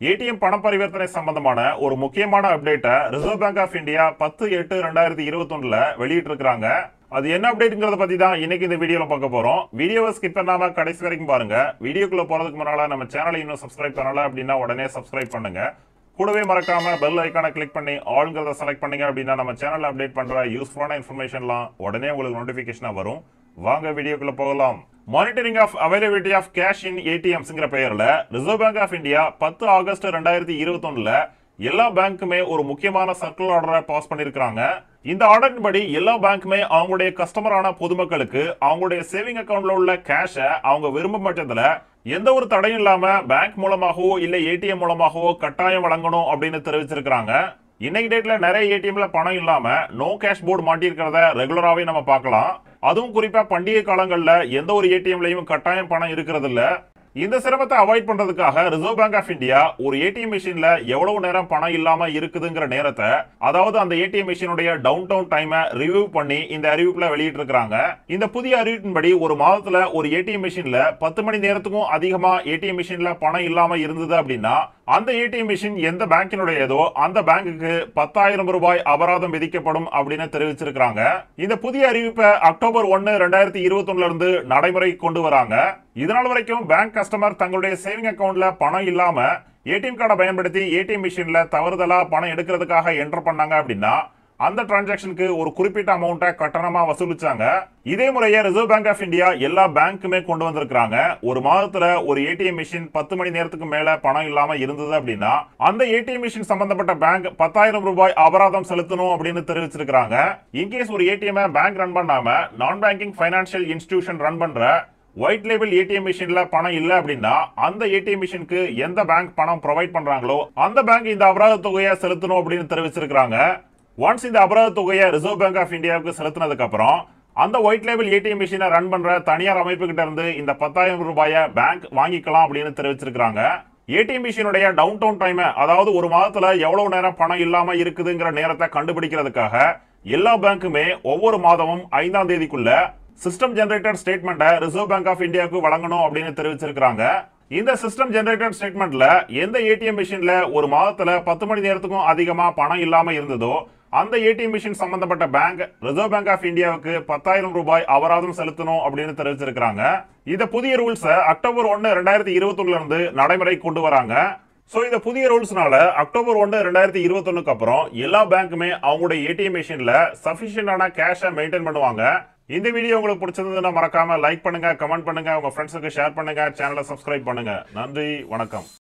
ATM பண பரிவர்த்தனை சம்பந்தமான ஒரு முக்கியமான அப்டேட்டை ரிசர்வ் பேங்க் ஆஃப் இந்தியா பத்து எட்டு ரெண்டாயிரத்தி இருபத்தொன்னுல வெளியிட்டு இருக்காங்க அது என்ன அப்டேட்ங்கிறத பத்தி தான் இன்னைக்கு இந்த வீடியோல பார்க்க போறோம் வீடியோவை ஸ்கிப் பண்ணாம கடைசி வரைக்கும் பாருங்க வீடியோக்குள்ள போறதுக்கு முன்னால நம்ம சேனலை இன்னும் சப்ஸ்கிரைப் பண்ணல அப்படின்னா உடனே சப்ஸ்கிரைப் பண்ணுங்க கூடவே மறக்காம பெல் ஐக்கானை கிளிக் பண்ணி ஆளுங்கிறத செலக்ட் பண்ணீங்க அப்படின்னா நம்ம சேனல்ல அப்டேட் பண்ற யூஸ்ஃபுல்லான இன்ஃபர்மேஷன்லாம் உடனே உங்களுக்கு நோட்டிபிகேஷனா வரும் வாங்க வீடியோக்குள்ள போகலாம் monitoring of availability of cash in ஏடிஎம்ஸ்ங்கிற பெயர்ல ரிசர்வ் பேங்க் ஆஃப் இந்தியா பத்து ஆகஸ்ட் ரெண்டாயிரத்தி இருபத்தொன்னுல எல்லா பேங்க்குமே ஒரு முக்கியமான சர்க்குலர் ஆர்டரை பாஸ் பண்ணிருக்காங்க இந்த ஆர்டரின் படி எல்லா பேங்க்குமே அவங்களுடைய கஸ்டமரான பொதுமக்களுக்கு அவங்களுடைய சேவிங் அக்கவுண்ட்ல உள்ள கேஷை அவங்க விரும்பும் பட்சத்துல எந்த ஒரு தடையும் இல்லாம பேங்க் மூலமாகவோ இல்ல ஏடிஎம் மூலமாகவோ கட்டாயம் வழங்கணும் அப்படின்னு தெரிவிச்சிருக்காங்க இன்னைக்கு டேட்ல நிறைய ஏடிஎம்ல பணம் இல்லாம நோ கேஷ் போர்டு மாட்டியிருக்கிறத ரெகுலராகவே நம்ம பார்க்கலாம் அதுவும் குறிப்பா பண்டிகை காலங்கள்ல எந்த ஒரு ஏடிஎம்லயும் கட்டாயம் பணம் இருக்கிறது இல்ல இந்த சிரமத்தை அவாய்ட் பண்றதுக்காக ரிசர்வ் பேங்க் ஆஃப் இந்தியா ஒரு ஏடிஎம் மிஷின்ல எவ்வளவு நேரம் பணம் இல்லாம இருக்குதுங்கிற நேரத்தை அதாவது அந்த ஏடிஎம் மிஷினுடைய டவுன் டவுன் டைமை ரிவ்யூ பண்ணி இந்த அறிவிப்புல வெளியிட்டு இருக்காங்க இந்த புதிய அறிவிப்பின்படி ஒரு மாதத்துல ஒரு ஏடிஎம் மிஷின்ல பத்து மணி நேரத்துக்கும் அதிகமா ஏடிஎம் மிஷின்ல பணம் இல்லாம இருந்தது அப்படின்னா அந்த ஏடிஎம் மிஷின் எந்த பேங்கினுடையதோ அந்த பேங்குக்கு பத்தாயிரம் ரூபாய் அபராதம் விதிக்கப்படும் அப்படின்னு தெரிவிச்சிருக்காங்க இந்த புதிய அறிவிப்பை அக்டோபர் ஒன்னு ரெண்டாயிரத்தி இருபத்தி இருந்து நடைமுறைக்கு கொண்டு வராங்க இதனால் வரைக்கும் பேங்க் கஸ்டமர் தங்களுடைய சேவிங் அக்கவுண்ட்ல பணம் இல்லாம ஏடிஎம் கார்டை பயன்படுத்தி ஏடிஎம் மிஷின்ல தவறுதலா பணம் எடுக்கிறதுக்காக என்டர் பண்ணாங்க அப்படின்னா அந்த டிரான்சாக்ஷனுக்கு ஒரு குறிப்பிட்ட அமௌண்ட்டை கட்டணமா வசூலிச்சாங்க இதே முறையை ரிசர்வ் பேங்க் ஆஃப் இந்தியா எல்லா பேங்க்குமே கொண்டு வந்திருக்காங்க ஒரு மாதத்துல ஒரு ஏடிஎம் மிஷின் பத்து மணி நேரத்துக்கு மேல பணம் இல்லாம இருந்தது அப்படின்னா அந்த ஏடிஎம் மிஷின் சம்பந்தப்பட்ட பேங்க் பத்தாயிரம் ரூபாய் அபராதம் செலுத்தணும் அப்படின்னு தெரிவிச்சிருக்காங்க இன்கேஸ் ஒரு ஏடிஎம் பேங்க் ரன் பண்ணாம non banking financial institution run பண்ற ஒயிட் லேபிள் ஏடிஎம் மிஷின்ல பணம் இல்ல அப்படின்னா அந்த ஏடிஎம் மிஷினுக்கு எந்த பேங்க் பணம் ப்ரொவைட் பண்றாங்களோ அந்த பேங்க் இந்த அபராத தொகையை செலுத்தணும் அப்படின்னு தெரிவிச்சிருக்காங்க ஒன்ஸ் இந்த அபராத தொகையை ரிசர்வ் பேங்க் ஆஃப் இந்தியாவுக்கு செலுத்தினதுக்கு அப்புறம் அந்த ஒயிட் லேபிள் ஏடிஎம் மிஷினை ரன் பண்ற தனியார் அமைப்பு கிட்ட இருந்து இந்த பத்தாயிரம் ரூபாயை பேங்க் வாங்கிக்கலாம் அப்படின்னு தெரிவிச்சிருக்காங்க ஏடிஎம் மிஷினுடைய டவுன் டவுன் டைம் அதாவது ஒரு மாதத்துல எவ்வளவு நேரம் பணம் இல்லாம இருக்குதுங்கிற நேரத்தை கண்டுபிடிக்கிறதுக்காக எல்லா பேங்க்குமே ஒவ்வொரு மாதமும் ஐந்தாம் தேதிக்குள்ள சிஸ்டம் ஜெனரேட்டட் ஸ்டேட்மெண்ட்டை ரிசர்வ் பேங்க் ஆஃப் இந்தியாவுக்கு வழங்கணும் அப்படின்னு தெரிவிச்சிருக்காங்க இந்த சிஸ்டம் ஜெனரேட்டட் ஸ்டேட்மெண்ட்ல எந்த ஏடிஎம் மிஷின்ல ஒரு மாதத்துல பத்து மணி நேரத்துக்கும் அதிகமா பணம் இல்லாம இருந்ததோ அந்த ஏடிஎம் மிஷின் சம்பந்தப்பட்ட பேங்க் ரிசர்வ் பேங்க் ஆஃப் இந்தியாவுக்கு பத்தாயிரம் ரூபாய் அபராதம் செலுத்தணும் அப்படின்னு தெரிவிச்சிருக்காங்க இந்த புதிய ரூல்ஸ் அக்டோபர் ஒன்னு ரெண்டாயிரத்தி இருபத்தொன்னுல இருந்து நடைமுறை கொண்டு வராங்க சோ இந்த புதிய ரூல்ஸ்னால அக்டோபர் ஒன்று ரெண்டாயிரத்தி இருபத்தொன்னுக்கு அப்புறம் எல்லா பேங்க்குமே அவங்களுடைய ஏடிஎம் மிஷின்ல சஃபிஷியன்டான கேஷை மெயின்டைன் பண்ணுவாங்க இந்த வீடியோ உங்களுக்கு பிடிச்சிருந்ததுன்னா மறக்காம லைக் பண்ணுங்க கமெண்ட் பண்ணுங்க உங்க ஃப்ரெண்ட்ஸுக்கு ஷேர் பண்ணுங்க சேனலை சப்ஸ்கிரைப் பண்ணுங்க நன்றி வணக்கம்